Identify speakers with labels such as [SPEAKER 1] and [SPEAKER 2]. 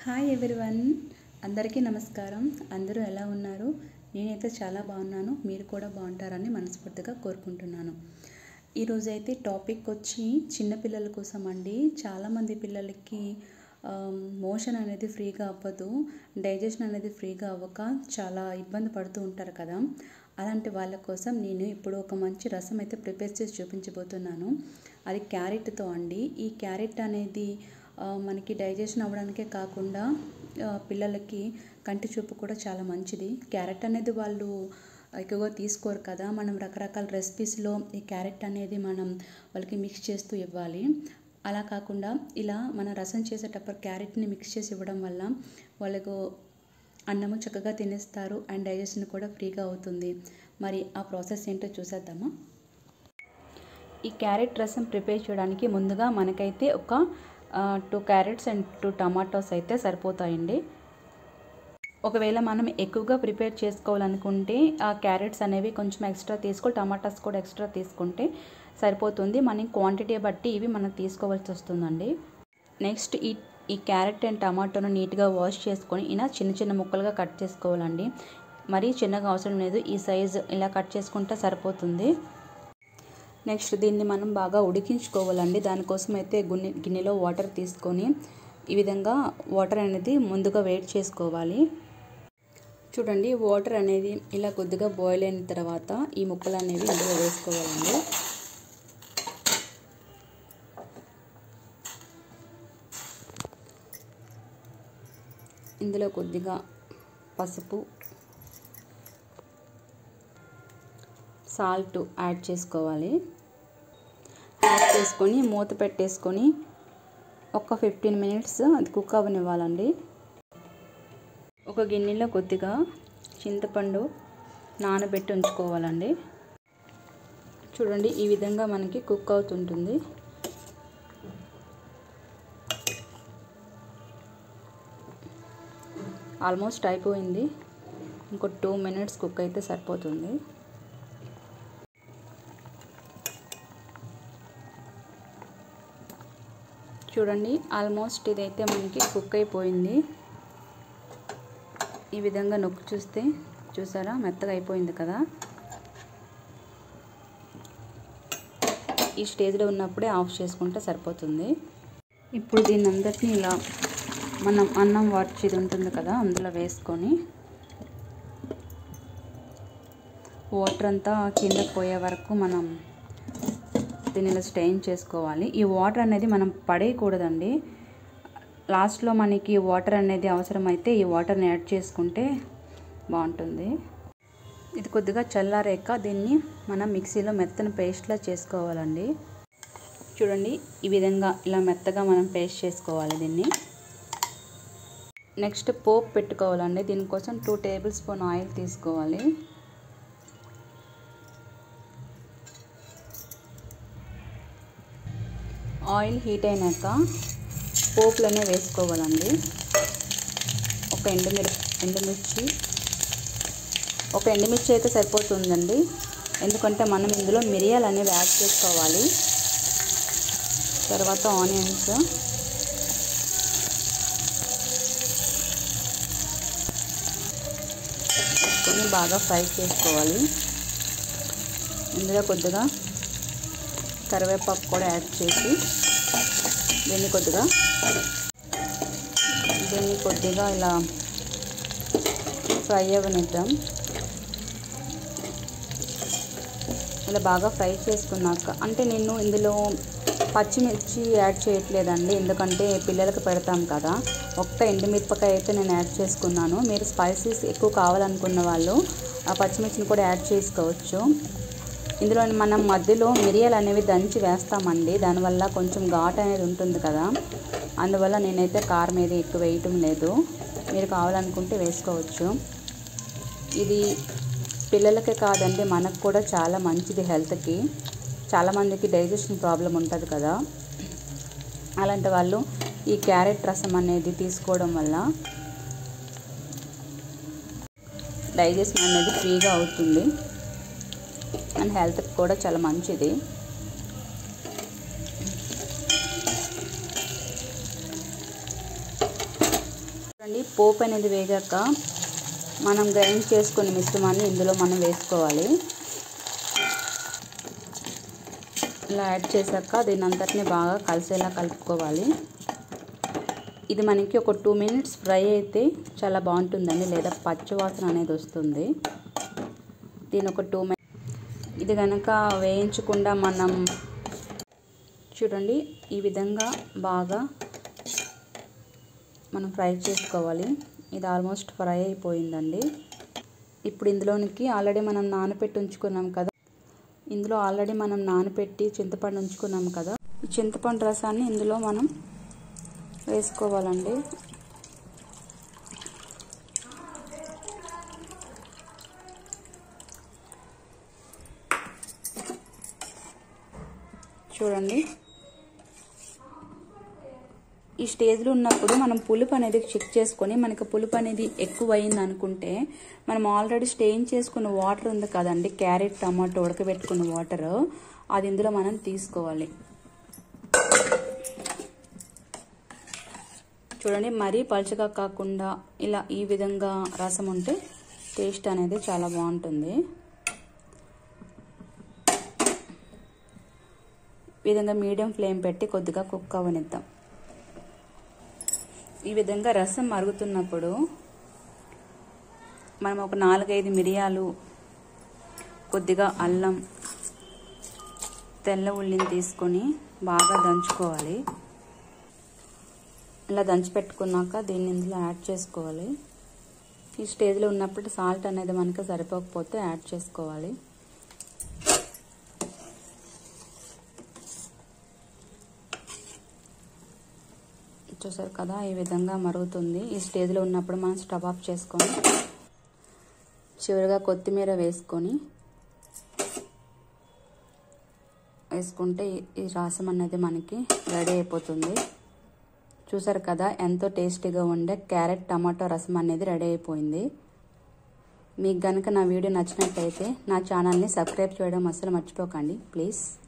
[SPEAKER 1] hi everyone అందరికీ నమస్కారం అందరూ ఎలా ఉన్నారు నేనైతే చాలా బాగున్నాను మీరు కూడా బాగుంటారని మనస్ఫూర్తిగా కోరుకుంటున్నాను ఈరోజు అయితే టాపిక్ వచ్చి చిన్నపిల్లల కోసం అండి చాలామంది పిల్లలకి మోషన్ అనేది ఫ్రీగా అవ్వదు డైజెషన్ అనేది ఫ్రీగా అవ్వక చాలా ఇబ్బంది పడుతూ ఉంటారు కదా అలాంటి వాళ్ళ కోసం నేను ఇప్పుడు ఒక మంచి రసం అయితే ప్రిపేర్ చేసి చూపించబోతున్నాను అది క్యారెట్తో అండి ఈ క్యారెట్ అనేది ఆ, మనకి డైజెషన్ అవ్వడానికే కాకుండా ఆ, పిల్లలకి కంటి చూపు కూడా చాలా మంచిది క్యారెట్ అనేది వాళ్ళు ఎక్కువగా తీసుకోరు కదా మనం రకరకాల రెసిపీస్లో ఈ క్యారెట్ అనేది మనం వాళ్ళకి మిక్స్ చేస్తూ ఇవ్వాలి అలా కాకుండా ఇలా మన రసం చేసేటప్పుడు క్యారెట్ని మిక్స్ చేసి ఇవ్వడం వల్ల వాళ్ళకు అన్నము చక్కగా తినేస్తారు అండ్ డైజెషన్ కూడా ఫ్రీగా అవుతుంది మరి ఆ ప్రాసెస్ ఏంటో చూసేద్దామా ఈ క్యారెట్ రసం ప్రిపేర్ చేయడానికి ముందుగా మనకైతే ఒక two carrots and two tomatoes అయితే సరిపోతాయండి ఒకవేళ మనం ఎక్కువగా ప్రిపేర్ చేసుకోవాలనుకుంటే ఆ క్యారెట్స్ అనేవి కొంచెం ఎక్స్ట్రా తీసుకో టమాటాస్ కూడా ఎక్స్ట్రా తీసుకుంటే సరిపోతుంది మనం క్వాంటిటీ బట్టి ఇవి మనం తీసుకోవాల్సి వస్తుందండి నెక్స్ట్ ఈ ఈ క్యారెట్ అండ్ టమాటోను నీట్గా వాష్ చేసుకొని ఇలా చిన్న చిన్న ముక్కలుగా కట్ చేసుకోవాలండి మరీ చిన్నగా అవసరం లేదు ఈ సైజు ఇలా కట్ చేసుకుంటే సరిపోతుంది నెక్స్ట్ దీన్ని మనం బాగా ఉడికించుకోవాలండి దానికోసం అయితే గున్నె గిన్నెలో వాటర్ తీసుకొని ఈ విధంగా వాటర్ అనేది ముందుగా వేడి చేసుకోవాలి చూడండి వాటర్ అనేది ఇలా కొద్దిగా బాయిల్ అయిన తర్వాత ఈ ముక్కలు అనేవి ఇందులో వేసుకోవాలండి ఇందులో కొద్దిగా పసుపు సాల్ట్ యాడ్ చేసుకోవాలి యాడ్ చేసుకొని మూత పెట్టేసుకొని ఒక ఫిఫ్టీన్ మినిట్స్ అది కుక్ అవ్వనివ్వాలండి ఒక గిన్నెలో కొద్దిగా చింతపండు నానబెట్టి ఉంచుకోవాలండి చూడండి ఈ విధంగా మనకి కుక్ అవుతుంటుంది ఆల్మోస్ట్ అయిపోయింది ఇంకో టూ మినిట్స్ కుక్ అయితే సరిపోతుంది చూడండి ఆల్మోస్ట్ ఇదైతే మనకి కుక్ అయిపోయింది ఈ విధంగా నొక్కి చూస్తే చూసారా మెత్తగా అయిపోయింది కదా ఈ స్టేజ్లో ఉన్నప్పుడే ఆఫ్ చేసుకుంటే సరిపోతుంది ఇప్పుడు దీన్ని అందరినీ ఇలా మనం అన్నం వాడ్చేది ఉంటుంది కదా అందులో వేసుకొని వాటర్ అంతా కిందకు పోయే వరకు మనం దీన్ని ఇలా స్టెయిన్ చేసుకోవాలి ఈ వాటర్ అనేది మనం పడేయకూడదండి లాస్ట్లో మనకి వాటర్ అనేది అవసరమైతే ఈ వాటర్ని యాడ్ చేసుకుంటే బాగుంటుంది ఇది కొద్దిగా చల్లారాక దీన్ని మనం మిక్సీలో మెత్తని పేస్ట్లా చేసుకోవాలండి చూడండి ఈ విధంగా ఇలా మెత్తగా మనం పేస్ట్ చేసుకోవాలి దీన్ని నెక్స్ట్ పోపు పెట్టుకోవాలండి దీనికోసం టూ టేబుల్ స్పూన్ ఆయిల్ తీసుకోవాలి ఆయిల్ హీట్ అయినాక పోపులోనే వేసుకోవాలండి ఒక ఎండుమిర్ ఎండుమిర్చి ఒక ఎండుమిర్చి అయితే సరిపోతుందండి ఎందుకంటే మనం ఇందులో మిరియాలు అనేవి యాడ్ చేసుకోవాలి తర్వాత ఆనియన్స్ కొన్ని బాగా ఫ్రై చేసుకోవాలి ఇందులో కొద్దిగా కరివేపాకు కూడా యాడ్ చేసి దీన్ని కొద్దిగా దీన్ని కొద్దిగా ఇలా ఫ్రై అవ్వనిద్దాం ఇలా బాగా ఫ్రై చేసుకున్నాక అంటే నేను ఇందులో పచ్చిమిర్చి యాడ్ చేయట్లేదండి ఎందుకంటే పిల్లలకు పెడతాం కదా ఒక్క ఎండుమిరపకాయ అయితే నేను యాడ్ చేసుకున్నాను మీరు స్పైసీస్ ఎక్కువ కావాలనుకున్న వాళ్ళు ఆ పచ్చిమిర్చిని కూడా యాడ్ చేసుకోవచ్చు ఇందులో మనం మధ్యలో మిరియాలు అనేవి దంచి వేస్తామండి దానివల్ల కొంచెం ఘాట్ అనేది ఉంటుంది కదా అందువల్ల నేనైతే కారం ఏది ఎక్కువ వేయటం లేదు మీరు కావాలనుకుంటే వేసుకోవచ్చు ఇది పిల్లలకే కాదండి మనకు కూడా చాలా మంచిది హెల్త్కి చాలామందికి డైజెషన్ ప్రాబ్లం ఉంటుంది కదా అలాంటి వాళ్ళు ఈ క్యారెట్ రసం అనేది తీసుకోవడం వల్ల డైజెషన్ అనేది ఫ్రీగా అవుతుంది అండ్ హెల్త్కి కూడా చాలా మంచిది అండి పోపు అనేది వేగాక మనం గ్రైండ్ చేసుకున్న మిశ్రమాన్ని ఇందులో మనం వేసుకోవాలి ఇలా యాడ్ చేశాక దీని అంతటిని బాగా కలిసేలా కలుపుకోవాలి ఇది మనకి ఒక టూ మినిట్స్ ఫ్రై అయితే చాలా బాగుంటుందండి లేదా పచ్చివాసన అనేది వస్తుంది దీని ఒక టూ మినిట్స్ ఇది కనుక వేయించకుండా మనం చూడండి ఈ విధంగా బాగా మనం ఫ్రై చేసుకోవాలి ఇది ఆల్మోస్ట్ ఫ్రై అయిపోయిందండి ఇప్పుడు ఇందులోనికి ఆల్రెడీ మనం నానపెట్టి ఉంచుకున్నాం కదా ఇందులో ఆల్రెడీ మనం నానపెట్టి చింతపండు ఉంచుకున్నాం కదా ఈ చింతపండు రసాన్ని ఇందులో మనం వేసుకోవాలండి చూడండి ఈ స్టేజ్లో ఉన్నప్పుడు మనం పులుపు అనేది చెక్ చేసుకొని మనకి పులుపు అనేది ఎక్కువ అయింది అనుకుంటే మనం ఆల్రెడీ స్టెయిన్ చేసుకున్న వాటర్ ఉంది కదండి క్యారెట్ టమాటో ఉడకబెట్టుకున్న వాటర్ అది ఇందులో మనం తీసుకోవాలి చూడండి మరీ పలుచగా కాకుండా ఇలా ఈ విధంగా రసం ఉంటే టేస్ట్ అనేది చాలా బాగుంటుంది ఈ విధంగా మీడియం ఫ్లేమ్ పెట్టి కొద్దిగా కుక్ అవనిద్దాం ఈ విధంగా రసం మరుగుతున్నప్పుడు మనం ఒక నాలుగైదు మిరియాలు కొద్దిగా అల్లం తెల్ల ఉల్లిని తీసుకొని బాగా దంచుకోవాలి ఇలా దంచి పెట్టుకున్నాక దీన్ని ఇందులో యాడ్ చేసుకోవాలి ఈ స్టేజ్లో ఉన్నప్పుడు సాల్ట్ అనేది మనకి సరిపోకపోతే యాడ్ చేసుకోవాలి చూసారు కదా ఈ విధంగా మరుగుతుంది ఈ స్టేజ్లో ఉన్నప్పుడు మనం స్టవ్ ఆఫ్ చేసుకొని చివరిగా కొత్తిమీర వేసుకొని వేసుకుంటే ఈ రసం అనేది మనకి రెడీ అయిపోతుంది చూసారు కదా ఎంతో టేస్టీగా ఉండే క్యారెట్ టమాటో రసం అనేది రెడీ అయిపోయింది మీకు కనుక నా వీడియో నచ్చినట్టయితే నా ఛానల్ని సబ్స్క్రైబ్ చేయడం అస్సలు మర్చిపోకండి ప్లీజ్